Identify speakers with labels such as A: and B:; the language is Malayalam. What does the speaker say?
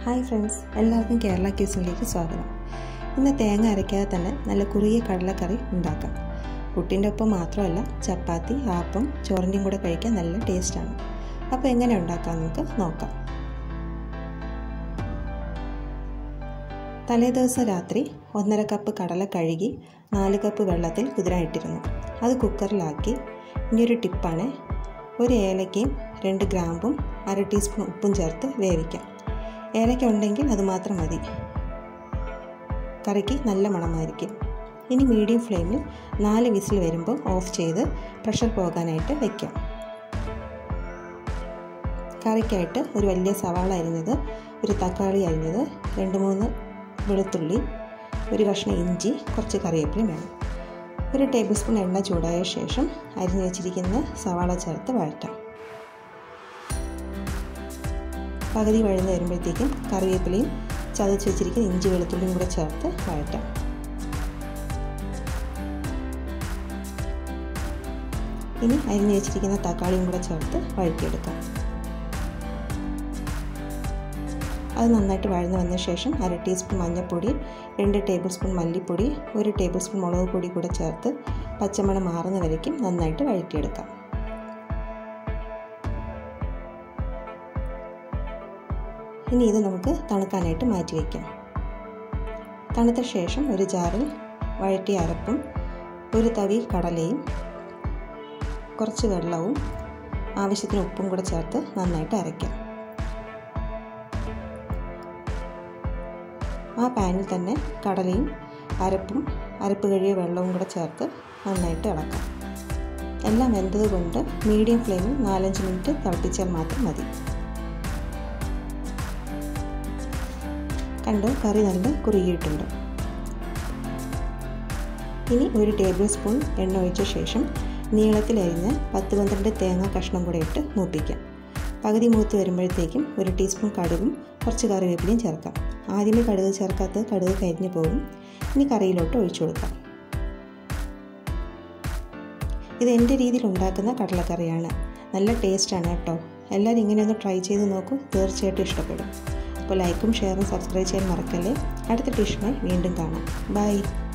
A: ഹായ് ഫ്രണ്ട്സ് എല്ലാവർക്കും കേരള ക്യൂസിനിലേക്ക് സ്വാഗതം ഇന്ന് തേങ്ങ അരയ്ക്കാതെ തന്നെ നല്ല കുറുകിയ കടലക്കറി ഉണ്ടാക്കാം പുട്ടിൻ്റെ ഒപ്പം മാത്രമല്ല ചപ്പാത്തി ആപ്പം ചോറിൻ്റെയും കൂടെ കഴിക്കാൻ നല്ല ടേസ്റ്റാണ് അപ്പോൾ എങ്ങനെ ഉണ്ടാക്കാം നമുക്ക് നോക്കാം തലേദിവസം രാത്രി ഒന്നര കപ്പ് കടല കഴുകി നാല് കപ്പ് വെള്ളത്തിൽ കുതിരായിട്ടിരുന്നു അത് കുക്കറിലാക്കി ഇനിയൊരു ടിപ്പാണ് ഒരു ഏലക്കയും രണ്ട് ഗ്രാമ്പും അര ടീസ്പൂൺ ഉപ്പും ചേർത്ത് വേവിക്കാം ഏലക്ക ഉണ്ടെങ്കിൽ അത് മാത്രം മതി കറിക്ക് നല്ല മണമായിരിക്കും ഇനി മീഡിയം ഫ്ലെയിമിൽ നാല് വിസിൽ വരുമ്പോൾ ഓഫ് ചെയ്ത് പ്രഷർ പോകാനായിട്ട് വയ്ക്കാം കറിക്കായിട്ട് ഒരു വലിയ സവാള അരിഞ്ഞത് ഒരു തക്കാളി അരിഞ്ഞത് രണ്ട് മൂന്ന് വെളുത്തുള്ളി ഒരു കഷ്ണം ഇഞ്ചി കുറച്ച് കറിവേപ്പിലയും വേണം ഒരു ടേബിൾ സ്പൂൺ എണ്ണ ചൂടായ ശേഷം അരിഞ്ഞു വെച്ചിരിക്കുന്ന സവാള ചേർത്ത് വഴറ്റാം പകുതി വഴന്ന് വരുമ്പോഴത്തേക്കും കറിവേപ്പിലയും ചതച്ച് വെച്ചിരിക്കുന്ന ഇഞ്ചി വെളുത്തുള്ളിയും കൂടെ ചേർത്ത് വഴറ്റാം ഇനി അരിഞ്ഞു വെച്ചിരിക്കുന്ന തക്കാളിയും കൂടെ ചേർത്ത് വഴറ്റിയെടുക്കാം അത് നന്നായിട്ട് വഴന്ന് വന്ന ശേഷം അര ടീസ്പൂൺ മഞ്ഞൾപ്പൊടി രണ്ട് ടേബിൾ സ്പൂൺ മല്ലിപ്പൊടി ഒരു ടേബിൾ സ്പൂൺ മുളക് പൊടി കൂടെ ചേർത്ത് പച്ചമണം മാറുന്ന വരയ്ക്കും നന്നായിട്ട് വഴറ്റിയെടുക്കാം ഇനി ഇത് നമുക്ക് തണുക്കാനായിട്ട് മാറ്റി വയ്ക്കാം തണുത്ത ശേഷം ഒരു ജാറിൽ വഴറ്റിയ അരപ്പും ഒരു തവി കടലയും കുറച്ച് വെള്ളവും ആവശ്യത്തിന് ഉപ്പും കൂടെ ചേർത്ത് നന്നായിട്ട് അരയ്ക്കാം ആ പാനിൽ തന്നെ കടലയും അരപ്പും അരപ്പ് കഴിയ വെള്ളവും കൂടെ ചേർത്ത് നന്നായിട്ട് ഇളക്കാം എല്ലാം വെന്തത് കൊണ്ട് മീഡിയം ഫ്ലെയിമിൽ നാലഞ്ച് മിനിറ്റ് തിളപ്പിച്ചാൽ മാത്രം മതി കണ്ടോ കറി നല്ല കുറുകിയിട്ടുണ്ട് ഇനി ഒരു ടേബിൾ സ്പൂൺ എണ്ണ ഒഴിച്ച ശേഷം നീളത്തിലരിഞ്ഞ് പത്ത് പന്ത്രണ്ട് തേങ്ങ കഷ്ണം കൂടെ ഇട്ട് മൂപ്പിക്കാം പകുതി മൂത്ത് വരുമ്പോഴത്തേക്കും ഒരു ടീസ്പൂൺ കടുകും കുറച്ച് കറിവേപ്പിലയും ചേർക്കാം ആദ്യമേ കടുക് ചേർക്കാത്ത കടുക് കരിഞ്ഞു പോകും ഇനി കറിയിലോട്ട് ഒഴിച്ചു കൊടുക്കാം ഇത് എൻ്റെ രീതിയിൽ ഉണ്ടാക്കുന്ന കടലക്കറിയാണ് നല്ല ടേസ്റ്റാണ് കേട്ടോ എല്ലാവരും ഇങ്ങനെയൊന്ന് ട്രൈ ചെയ്ത് നോക്കൂ തീർച്ചയായിട്ടും ഇഷ്ടപ്പെടും അപ്പോൾ ലൈക്കും ഷെയറും സബ്സ്ക്രൈബ് ചെയ്യാൻ മറക്കല്ലേ അടുത്ത ഡിഷുമായി വീണ്ടും കാണാം ബൈ